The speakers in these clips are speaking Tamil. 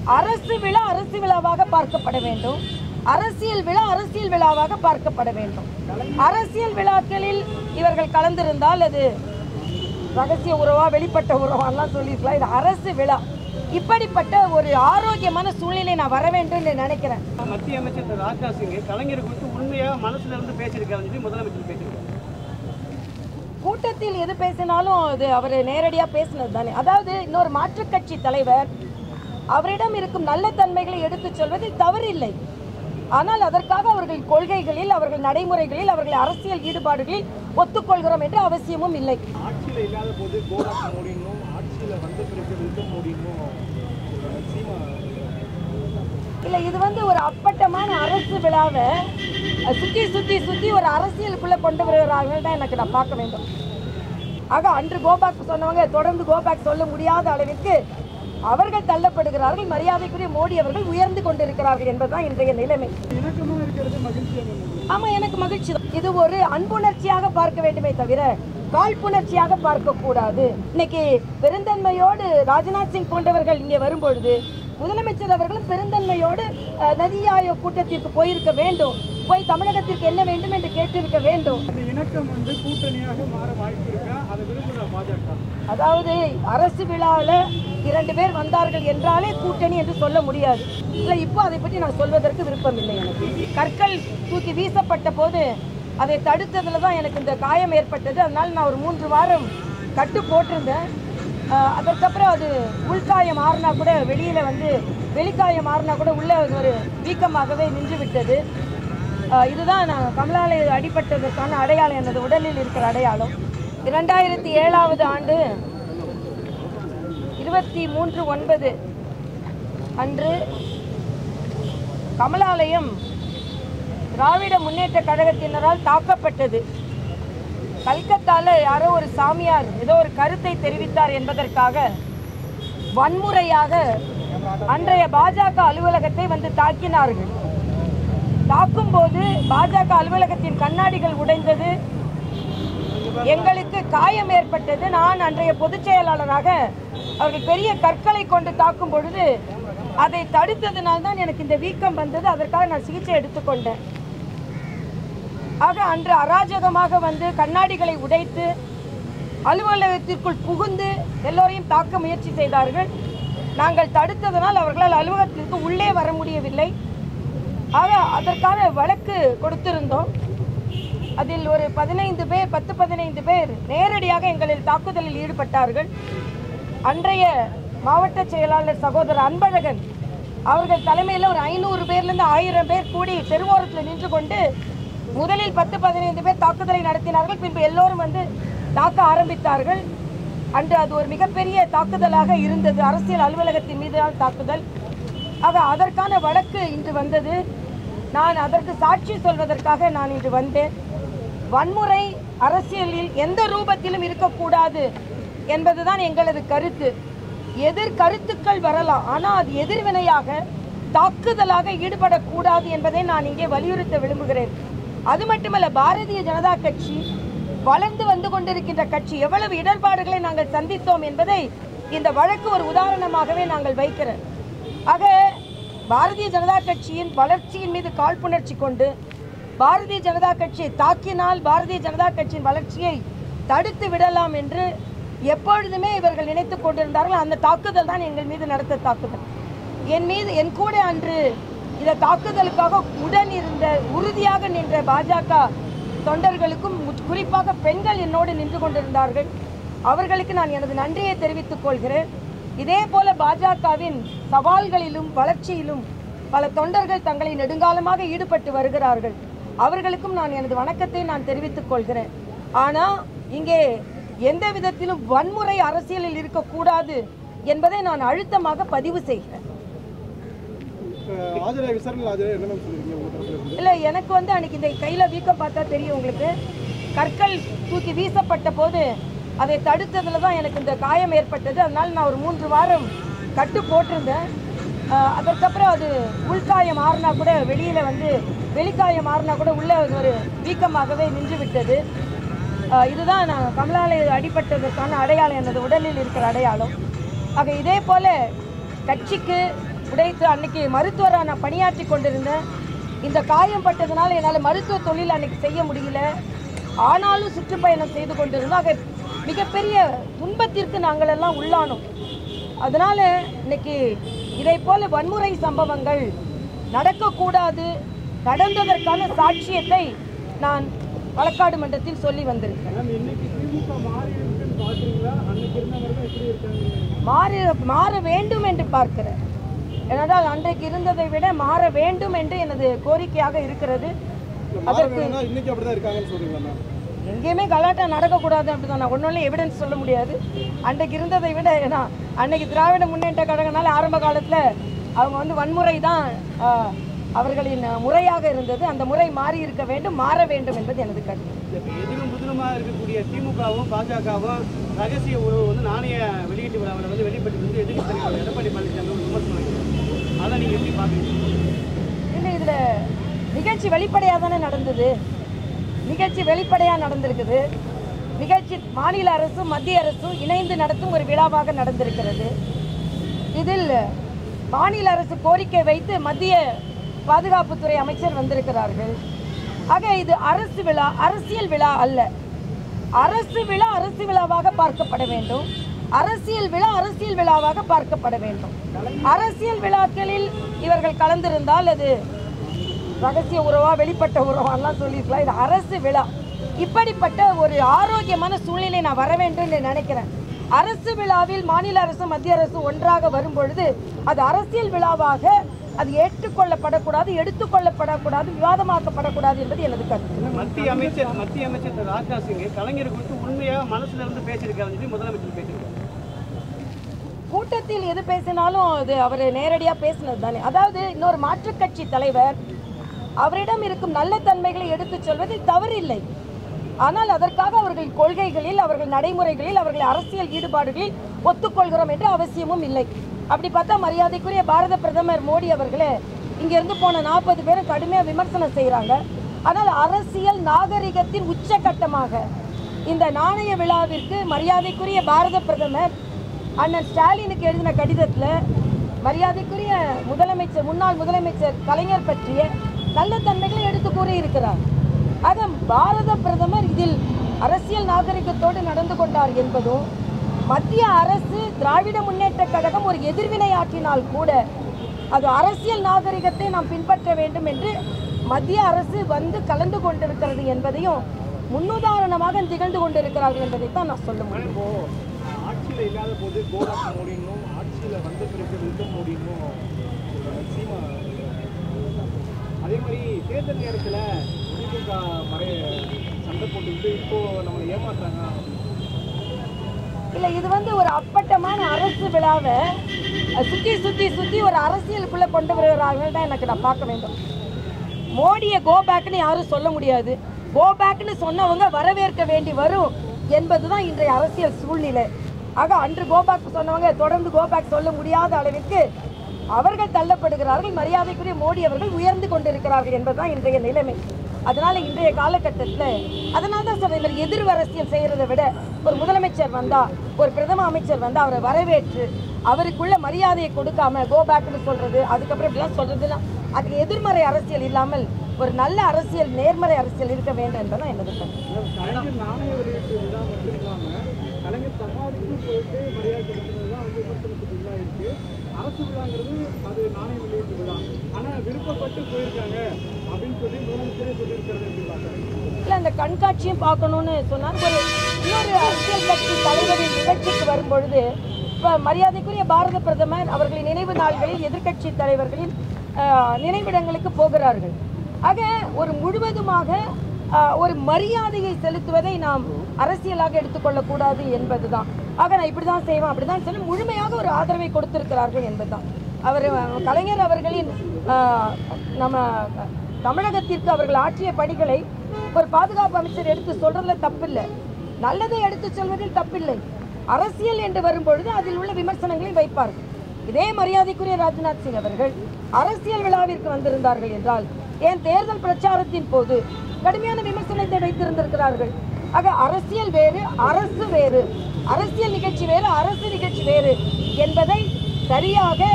அரசு விழா அரசு விழாவாக பார்க்கப்பட வேண்டும் அரசியல் விழா அரசியல் விழாவாக பார்க்கப்பட வேண்டும் அரசியல் விழாக்களில் இவர்கள் கலந்திருந்தால் அது ரகசிய உறவா வெளிப்பட்ட உறவாலாம் சொல்லியிருக்கலாம் இது அரசு விழா இப்படிப்பட்ட ஒரு ஆரோக்கியமான சூழ்நிலை நான் வர வேண்டும் என்று நினைக்கிறேன் மத்திய அமைச்சர் திரு ராஜ்நாத் சிங் கலைஞர் குறித்து உண்மையா மனசுல இருந்து பேசியிருக்காருன்னு சொல்லி முதலமைச்சர் பேசியிருக்காரு கூட்டத்தில் எது பேசினாலும் அது அவர் நேரடியாக பேசினது தானே அதாவது இன்னொரு மாற்றுக் கட்சி தலைவர் அவரிடம் இருக்கும் நல்ல தன்மைகளை எடுத்துச் சொல்வதில் தவறில்லை ஆனால் அதற்காக அவர்கள் கொள்கைகளில் அவர்கள் நடைமுறைகளில் அவர்கள் அரசியல் ஈடுபாடுகளில் ஒத்துக்கொள்கிறோம் என்ற அவசியமும் இல்லை ஆட்சியில் இல்லாத போது கோடாக் மோடினும் ஆட்சியில் வந்த பிறகு ரிட்டம் மோடினும் சீமா இல்லை இது வந்து ஒரு அப்பட்டமான அரசு விழாவை அஹ், சுத்தி சுத்தி சுத்தி ஒரு அரசியலுக்குள்ள கொண்டு வருகிறார்கள் தான் எனக்கு நான் பார்க்க வேண்டும் ஆக அன்று கோபாக் சொன்னவங்க தொடர்ந்து கோபாக் சொல்ல முடியாத அளவிற்கு அவர்கள் தள்ளப்படுகிறார்கள் மரியாதைக்குரிய மோடி அவர்கள் உயர்ந்து கொண்டிருக்கிறார்கள் என்பதுதான் இன்றைய நிலைமை இணக்கமாக இருக்கிறது மகிழ்ச்சியாக இருந்தது ஆமா எனக்கு மகிழ்ச்சி தான். இது ஒரு அன்புணர்ச்சியாக பார்க்க வேண்டுமே தவிர காழ்ப்புணர்ச்சியாக பார்க்க கூடாது இன்னைக்கு பெருந்தன்மையோடு ராஜ்நாத் சிங் போன்றவர்கள் இங்கே வரும்பொழுது முதலமைச்சர் அவர்களும் பெருந்தன்மையோடு அஹ், நதி ஆயோக் கூட்டத்திற்கு போயிருக்க வேண்டும் போய் தமிழகத்திற்கு என்ன வேண்டும் என்று கேட்டிருக்க வேண்டும் அந்த இணக்கம் வந்து கூட்டணியாக மாற வாய்ப்பு இருக்கா அதை விரும்புகிற பாஜக அதாவது அரசு விழாவில் இரண்டு பேர் வந்தார்கள் என்றாலே கூட்டணி என்று சொல்ல முடியாது இல்லை இப்போ அதை பற்றி நான் சொல்வதற்கு விருப்பம் இல்லை எனக்கு கற்கள் தூக்கி வீசப்பட்ட போது அதை தடுத்ததுல தான் எனக்கு இந்த காயம் ஏற்பட்டது அதனால நான் ஒரு மூன்று வாரம் கட்டு போட்டிருந்தேன் ஆஹ் அதற்கப்புறம் அது உள்காயம் ஆறுனா கூட வெளியில் வந்து வெளிக்காயம் ஆறுனா கூட உள்ள ஒரு வீக்கமாகவே நின்று விட்டது ஆஹ் இதுதான் நான் கமலாலை அடிபட்டதற்கான அடையாளம் எனது உடலில் இருக்கிற அடையாளம் இரண்டாயிரத்தி ஏழாவது ஆண்டு இருபத்தி மூன்று ஒன்பது அன்று கமலாலயம் திராவிட முன்னேற்ற கழகத்தினரால் தாக்கப்பட்டது கல்கத்தால யாரோ ஒரு சாமியார் ஏதோ ஒரு கருத்தை தெரிவித்தார் என்பதற்காக வன்முறையாக அன்றைய பாஜக அலுவலகத்தை வந்து தாக்கினார்கள் தாக்கும்போது பாஜக அலுவலகத்தின் கண்ணாடிகள் உடைந்தது எங்களுக்கு காயம் ஏற்பட்டது நான் அன்றைய பொதுச் செயலாளராக அவர்கள் பெரிய கற்களை கொண்டு தாக்கும் பொழுது அதை தடுத்ததுனால தான் எனக்கு இந்த வீக்கம் வந்தது அதற்காக நான் சிகிச்சை எடுத்துக்கொண்டேன் ஆக அன்று அராஜகமாக வந்து கண்ணாடிகளை உடைத்து அலுவலகத்திற்குள் புகுந்து எல்லோரையும் தாக்க முயற்சி செய்தார்கள் நாங்கள் தடுத்ததனால் அவர்களால் அலுவலகத்திற்கு உள்ளே வர முடியவில்லை ஆக அதற்கான வழக்கு கொடுத்திருந்தோம் அதில் ஒரு பதினைந்து பேர் பத்து பதினைந்து பேர் நேரடியாக எங்களில் தாக்குதலில் ஈடுபட்டார்கள் அன்றைய மாவட்ட செயலாளர் சகோதரர் அன்பழகன் அவர்கள் தலைமையில் ஒரு ஐநூறு பேர்லேருந்து ஆயிரம் பேர் கூடி தெருவோரத்தில் நின்று கொண்டு முதலில் பத்து பதினைந்து பேர் தாக்குதலை நடத்தினார்கள் பின்பு எல்லோரும் வந்து தாக்க ஆரம்பித்தார்கள் அன்று அது ஒரு மிகப்பெரிய தாக்குதலாக இருந்தது அரசியல் அலுவலகத்தின் மீதான தாக்குதல் ஆக அதற்கான வழக்கு இன்று வந்தது நான் அதற்கு சாட்சி சொல்வதற்காக நான் இன்று வந்தேன் வன்முறை அரசியலில் எந்த ரூபத்திலும் இருக்கக்கூடாது என்பதுதான் எங்களது கருத்து எதிர் கருத்துக்கள் வரலாம் ஆனால் அது எதிர்வினையாக தாக்குதலாக ஈடுபடக்கூடாது என்பதை நான் இங்கே வலியுறுத்த விரும்புகிறேன் அது மட்டுமல்ல பாரதிய ஜனதா கட்சி வளர்ந்து வந்து கொண்டிருக்கின்ற கட்சி எவ்வளவு இடர்பாடுகளை நாங்கள் சந்தித்தோம் என்பதை இந்த வழக்கு ஒரு உதாரணமாகவே நாங்கள் வைக்கிறோம் ஆக பாரதிய ஜனதா கட்சியின் வளர்ச்சியின் மீது காழ்ப்புணர்ச்சி கொண்டு பாரதிய ஜனதா கட்சியை தாக்கினால் பாரதிய ஜனதா கட்சியின் வளர்ச்சியை தடுத்து விடலாம் என்று எப்பொழுதுமே இவர்கள் நினைத்துக் கொண்டிருந்தார்கள் அந்த தாக்குதல் தான் எங்கள் மீது நடத்த தாக்குதல் என் மீது என் கூட அன்று இந்த தாக்குதலுக்காக உடன் இருந்த உறுதியாக நின்ற பாஜக தொண்டர்களுக்கும் மு- குறிப்பாக பெண்கள் என்னோடு நின்று கொண்டிருந்தார்கள் அவர்களுக்கு நான் எனது நன்றியை தெரிவித்துக் கொள்கிறேன் இதே போல பாஜகவின் சவால்களிலும் வளர்ச்சியிலும் பல தொண்டர்கள் தங்களை நெடுங்காலமாக ஈடுபட்டு வருகிறார்கள் அவர்களுக்கும் நான் எனது வணக்கத்தை நான் தெரிவித்துக் கொள்கிறேன் ஆனால் இங்கே எந்த விதத்திலும் வன்முறை அரசியலில் இருக்கக்கூடாது என்பதை நான் அழுத்தமாக பதிவு செய்கிறேன் ஆஜராக விசாரணை ஆஜராக என்ன மேம் சொல்லிருக்கீங்க உங்க தரப்புல இருந்து இல்லை எனக்கு வந்து அன்னைக்கு இந்த கையில் வீக்கம் பார்த்தா தெரியும் உங்களுக்கு கற்கள் தூக்கி வீசப்பட்ட போது அதை தடுத்ததுல தான் எனக்கு இந்த காயம் ஏற்பட்டது அதனால நான் ஒரு மூன்று வாரம் கட்டு போட்டிருந்தேன் ஆஹ் அதற்கப்புறம் அது உள்காயம் ஆறுனா கூட வெளியில் வந்து வெளிக்காயம் ஆறுனா கூட உள்ள ஒரு வீக்கமாகவே நின்று விட்டது ஆஹ் இதுதான் நான் கமலாலை அடிபட்டதற்கான அடையாளம் எனது உடலில் இருக்கிற அடையாளம் ஆக இதே போல கட்சிக்கு உடைத்து அன்னைக்கு மருத்துவராக நான் பணியாற்றி கொண்டிருந்தேன் இந்த காயம் பட்டதுனால என்னால் மருத்துவ தொழில் அன்னைக்கு செய்ய முடியல ஆனாலும் சுற்றுப்பயணம் செய்து கொண்டிருந்தோம் ஆக மிகப்பெரிய துன்பத்திற்கு நாங்கள் எல்லாம் உள்ளானோம் அதனால இன்னைக்கு இதை போல வன்முறை சம்பவங்கள் நடக்கக்கூடாது நடந்ததற்கான சாட்சியத்தை நான் வழக்காடு மன்றத்தில் சொல்லி வந்திருக்கேன் மேம் இன்னைக்கு திமுக மாறி இருக்குன்னு பாக்குறீங்களா அன்னைக்கு இருந்தவங்க எப்படி இருக்காங்க மாற மாற வேண்டும் என்று பார்க்கிறேன் ஏனென்றால் அன்றைக்கு இருந்ததை விட மாற வேண்டும் என்று எனது கோரிக்கையாக இருக்கிறது அதற்கு இன்னைக்கு அப்படிதான் இருக்காங்கன்னு சொல்றீங்களா மேம் எங்கேயுமே கலாட்டா நடக்கக்கூடாது அப்படிதான் நான் ஒன்றும் எவிடன்ஸ் சொல்ல முடியாது அன்றைக்கு இருந்ததை விட ஏன்னா அன்னைக்கு திராவிட முன்னேற்ற கழகனால ஆரம்ப காலத்தில் அவங்க வந்து வன்முறை தான் ஆஹ், அவர்களின் முறையாக இருந்தது அந்த முறை மாறி இருக்க வேண்டும் மாற வேண்டும் என்பது எனது கருத்து இப்ப எதிரும் புதிருமா இருக்கக்கூடிய திமுகவும் பாஜகவும் ரகசிய உறவு வந்து நாணய வெளியீட்டு விழாவில் வந்து வெளிப்பட்டு வந்து எதிர்க்கட்சி தலைவர் எடப்பாடி பழனிசாமி ஒரு விமர்சனம் வைக்கிறார். அதை நீங்க எப்படி பாக்குறீங்க இல்லை இதில் நிகழ்ச்சி வெளிப்படையாக தானே நடந்தது நிகழ்ச்சி வெளிப்படையாக நடந்திருக்குது நிகழ்ச்சி மாநில அரசும் மத்திய அரசும் இணைந்து நடத்தும் ஒரு விழாவாக நடந்திருக்கிறது இதில் மாநில அரசு கோரிக்கை வைத்து மத்திய பாதுகாப்புத்துறை அமைச்சர் வந்திருக்கிறார்கள் ஆக இது அரசு விழா அரசியல் விழா அல்ல அரசு விழா அரசு விழாவாக பார்க்கப்பட வேண்டும் அரசியல் விழா அரசியல் விழாவாக பார்க்கப்பட வேண்டும் அரசியல் விழாக்களில் இவர்கள் கலந்திருந்தால் அது ரகசிய உறவா வெளிப்பட்ட உறவாலாம் சொல்லியிருக்கலாம் இது அரசு விழா இப்படிப்பட்ட ஒரு ஆரோக்கியமான சூழ்நிலை நான் வர வேண்டும் என்று நினைக்கிறேன் அரசு விழாவில் மாநில அரசு மத்திய அரசு ஒன்றாக வரும் பொழுது அது அரசியல் விழாவாக அது ஏற்றுக்கொள்ளப்படக்கூடாது எடுத்துக்கொள்ளப்படக்கூடாது விவாதமாக்கப்படக்கூடாது என்பது எனது கருத்து மத்திய அமைச்சர் மத்திய அமைச்சர் திரு ராஜ்நாத் சிங் கலைஞர் குறித்து உண்மையா மனசுல இருந்து பேசியிருக்காருன்னு சொல்லி முதலமைச்சர் பேசியிருக்காரு கூட்டத்தில் எது பேசினாலும் அது அவர் நேரடியாக பேசினது தானே அதாவது இன்னொரு மாற்றுக் கட்சி தலைவர் அவரிடம் இருக்கும் நல்ல தன்மைகளை எடுத்துச் சொல்வதில் தவறில்லை ஆனால் அதற்காக அவர்கள் கொள்கைகளில் அவர்கள் நடைமுறைகளில் அவர்கள் அரசியல் ஈடுபாடுகளில் ஒத்துக்கொள்கிறோம் என்ற அவசியமும் இல்லை அப்படி பார்த்தா மரியாதைக்குரிய பாரத பிரதமர் மோடி அவர்களே இங்கிருந்து போன நாற்பது பேரும் கடுமையாக விமர்சனம் செய்கிறாங்க ஆனால் அரசியல் நாகரிகத்தின் உச்சகட்டமாக இந்த நாணய விழாவிற்கு மரியாதைக்குரிய பாரத பிரதமர் அண்ணன் ஸ்டாலினுக்கு எழுதின கடிதத்தில் மரியாதைக்குரிய முதலமைச்சர் முன்னாள் முதலமைச்சர் கலைஞர் பற்றிய நல்ல தன்மைகளை எடுத்து கூறியிருக்கிறார் ஆக பாரத பிரதமர் இதில் அரசியல் நாகரிகத்தோடு நடந்து கொண்டார் என்பதும் மத்திய அரசு திராவிட முன்னேற்ற கழகம் ஒரு எதிர்வினை ஆற்றினால் கூட அது அரசியல் நாகரிகத்தை நாம் பின்பற்ற வேண்டும் என்று மத்திய அரசு வந்து கலந்து கொண்டிருக்கிறது என்பதையும் முன்னுதாரணமாக திகழ்ந்து கொண்டிருக்கிறார்கள் என்பதைத்தான் நான் சொல்ல முடியும் இப்போ ஆட்சியில இல்லாத போது கோலக் மோடினும் ஆட்சியில வந்த பிறகு இருக்க மோடினும் சீமா அதே மாதிரி தேர்தல் நேரத்துல திமுக மறை சண்டை போட்டுக்கிட்டு இப்போ நம்மளை ஏமாத்துறாங்க இல்லை இது வந்து ஒரு அப்பட்டமான அரசு விழாவை அஹ், சுத்தி சுத்தி சுத்தி ஒரு அரசியலுக்குள்ள கொண்டு வருகிறார்கள் தான் எனக்கு நான் பார்க்க வேண்டும் மோடியை கோ பேக்னு யாரும் சொல்ல முடியாது கோ பேக்னு சொன்னவங்க வரவேற்க வேண்டி வரும் என்பதுதான் இன்றைய அரசியல் சூழ்நிலை ஆக அன்று கோபேக் சொன்னவங்க தொடர்ந்து கோபேக் சொல்ல முடியாத அளவிற்கு அவர்கள் தள்ளப்படுகிறார்கள் மரியாதைக்குரிய மோடி அவர்கள் உயர்ந்து கொண்டிருக்கிறார்கள் என்பதுதான் இன்றைய நிலைமை அதனால இன்றைய காலகட்டத்தில் அதனால தான் சொல்றேன் இந்த எதிர் அரசியல் செய்யறதை விட ஒரு முதலமைச்சர் வந்தா ஒரு பிரதம அமைச்சர் வந்தா அவரை வரவேற்று அவருக்குள்ள மரியாதையை கொடுக்காம கோ பேக்னு சொல்றது அதுக்கப்புறம் இப்படிலாம் சொல்றதுலாம் அதுக்கு எதிர்மறை அரசியல் இல்லாமல் ஒரு நல்ல அரசியல் நேர்மறை அரசியல் இருக்க வேண்டும் என்பதுதான் எனது கருத்து கலைஞர் நாணய வெளியீட்டு விழா மட்டும் இல்லாம கலைஞர் சமாதிக்கும் போயிட்டு மரியாதை செலுத்துறது தான் வந்து விமர்சனத்துக்கு உள்ளாயிருக்கு அரசு விழாங்கிறது அது நாணய வெளியீட்டு விழா ஆனா விருப்பப்பட்டு போயிருக்காங்க அப்படின்னு சொல்லி முதலமைச்சரே சொல்லியிருக்கிறது எப்படி பார்க்குறேன் இல்லை அந்த கண்காட்சியும் பார்க்கணும்னு சொன்னார் ஒரு இன்னொரு அரசியல் கட்சி தலைவரின் நிகழ்ச்சிக்கு வரும்பொழுது இப்போ மரியாதைக்குரிய பாரத பிரதமர் அவர்களின் நினைவு நாள்களில் எதிர்க்கட்சி தலைவர்களின் ஆஹ், நினைவிடங்களுக்கு போகிறார்கள் ஆக ஒரு முழுவதுமாக ஆஹ், ஒரு மரியாதையை செலுத்துவதை நாம் அரசியலாக எடுத்துக்கொள்ளக்கூடாது என்பதுதான் ஆக நான் இப்படி தான் செய்வேன் அப்படி தான் சொல்லி முழுமையாக ஒரு ஆதரவை கொடுத்திருக்கிறார்கள் என்பதுதான் அவர் அஹ், கலைஞர் அவர்களின் ஆஹ், நம்ம தமிழகத்திற்கு அவர்கள் ஆற்றிய பணிகளை ஒரு பாதுகாப்பு அமைச்சர் எடுத்து சொல்றதுல தப்பில்லை நல்லதை எடுத்து சொல்வதில் தப்பில்லை அரசியல் என்று வரும்பொழுது அதில் உள்ள விமர்சனங்களை வைப்பார்கள் இதே மரியாதைக்குரிய ராஜ்நாத் சிங் அவர்கள் அரசியல் விழாவிற்கு வந்திருந்தார்கள் என்றால் ஏன் தேர்தல் பிரச்சாரத்தின் போது கடுமையான விமர்சனத்தை வைத்திருந்திருக்கிறார்கள் ஆக அரசியல் வேறு அரசு வேறு அரசியல் நிகழ்ச்சி வேறு அரசு நிகழ்ச்சி வேறு என்பதை சரியாக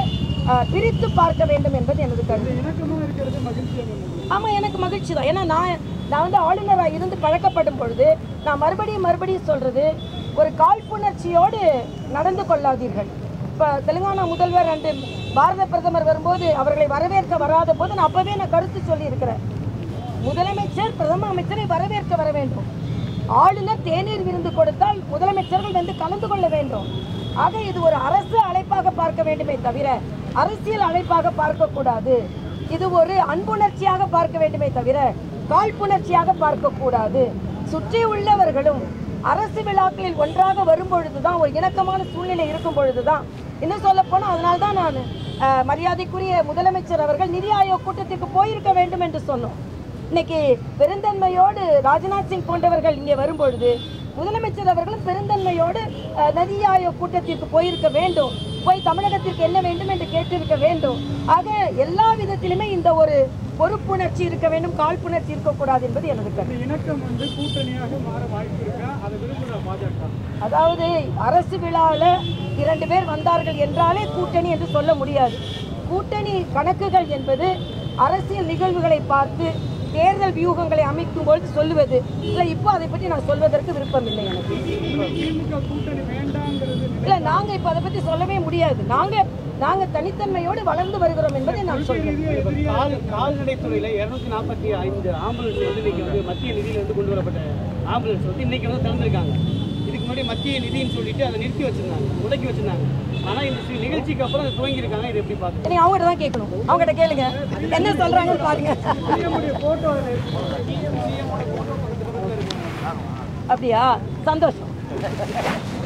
அஹ், பிரித்து பார்க்க வேண்டும் என்பது எனது கருத்து இணக்கமாக இருக்கிறது மகிழ்ச்சியாக ஆமாம் எனக்கு மகிழ்ச்சி தான் ஏன்னா நான் நான் வந்து ஆளுநராக இருந்து பழக்கப்படும் பொழுது நான் மறுபடியும் மறுபடியும் சொல்கிறது ஒரு காழ்ப்புணர்ச்சியோடு நடந்து கொள்ளாதீர்கள் இப்போ தெலுங்கானா முதல்வர் அன்று பாரத பிரதமர் வரும்போது அவர்களை வரவேற்க வராத போது நான் அப்போவே நான் கருத்து சொல்லியிருக்கிறேன் முதலமைச்சர் பிரதம அமைச்சரை வரவேற்க வர வேண்டும் ஆளுநர் தேநீர் விருந்து கொடுத்தால் முதலமைச்சர்கள் வந்து கலந்து கொள்ள வேண்டும் ஆக இது ஒரு அரசு அழைப்பாக பார்க்க வேண்டுமே தவிர அரசியல் அழைப்பாக பார்க்கக்கூடாது இது ஒரு அன்புணர்ச்சியாக பார்க்க வேண்டுமே தவிர காழ்ப்புணர்ச்சியாக பார்க்கக்கூடாது சுற்றி உள்ளவர்களும் அரசு விழாக்களில் ஒன்றாக வரும் பொழுதுதான் ஒரு இணக்கமான சூழ்நிலை இருக்கும் பொழுதுதான் இன்னும் சொல்ல போனா அதனால தான் நான் அஹ், மரியாதைக்குரிய முதலமைச்சர் அவர்கள் நிதி ஆயோக் கூட்டத்திற்கு போயிருக்க வேண்டும் என்று சொன்னோம் இன்னைக்கு பெருந்தன்மையோடு ராஜ்நாத் சிங் போன்றவர்கள் இங்கே வரும்பொழுது முதலமைச்சர் அவர்களும் பெருந்தன்மையோடு அஹ், நிதி ஆயோக் கூட்டத்திற்கு போயிருக்க வேண்டும் போய் தமிழகத்திற்கு என்ன வேண்டும் என்று கேட்டிருக்க வேண்டும் ஆக எல்லா விதத்திலுமே இந்த ஒரு பொறுப்புணர்ச்சி இருக்க வேண்டும் காழ்ப்புணர்ச்சி இருக்கக்கூடாது என்பது எனது கருத்து இந்த இணக்கம் வந்து கூட்டணியாக மாற வாய்ப்பு இருக்கா அதை விரும்புகிற பாஜக அதாவது அரசு விழாவில் இரண்டு பேர் வந்தார்கள் என்றாலே கூட்டணி என்று சொல்ல முடியாது கூட்டணி கணக்குகள் என்பது அரசியல் நிகழ்வுகளை பார்த்து தேர்தல் வியூகங்களை அமைக்கும் பொழுது சொல்லுவது இல்லை இப்போ அதை பற்றி நான் சொல்வதற்கு விருப்பம் இல்லை எனக்கு திமுக கூட்டணி வேண்டாங்கிறது இல்லை நாங்கள் இப்போ அதை பற்றி சொல்லவே முடியாது நாங்கள் நாங்கள் தனித்தன்மையோடு வளர்ந்து வருகிறோம் என்பதை நான் சொல்கிறேன் கால் கால்நடைத்துறையில் இரநூத்தி நாற்பத்தி ஐந்து ஆம்புலன்ஸ் வந்து இன்னைக்கு வந்து மத்திய நிதியிலிருந்து கொண்டு வரப்பட்ட ஆம்புலன்ஸ் வந்து இன்னைக்கு வந்து திறந்திருக்காங்க இதுக்கு முன்னாடி மத்திய நிதின்னு சொல்லிட்டு அதை நிறுத்தி வச்சிருந்தாங்க முடக்கி வச்சிருந்தாங்க ஆனால் இந்த சி- நிகழ்ச்சிக்கு அப்புறம் அதை துவங்கியிருக்காங்க இது எப்படி பார்த்து நீங்கள் அவங்ககிட்ட தான் கேட்கணும் அவங்ககிட்ட கேளுங்க என்ன சொல்கிறாங்கன்னு பாருங்க போட்டோ அப்படியா சந்தோஷம்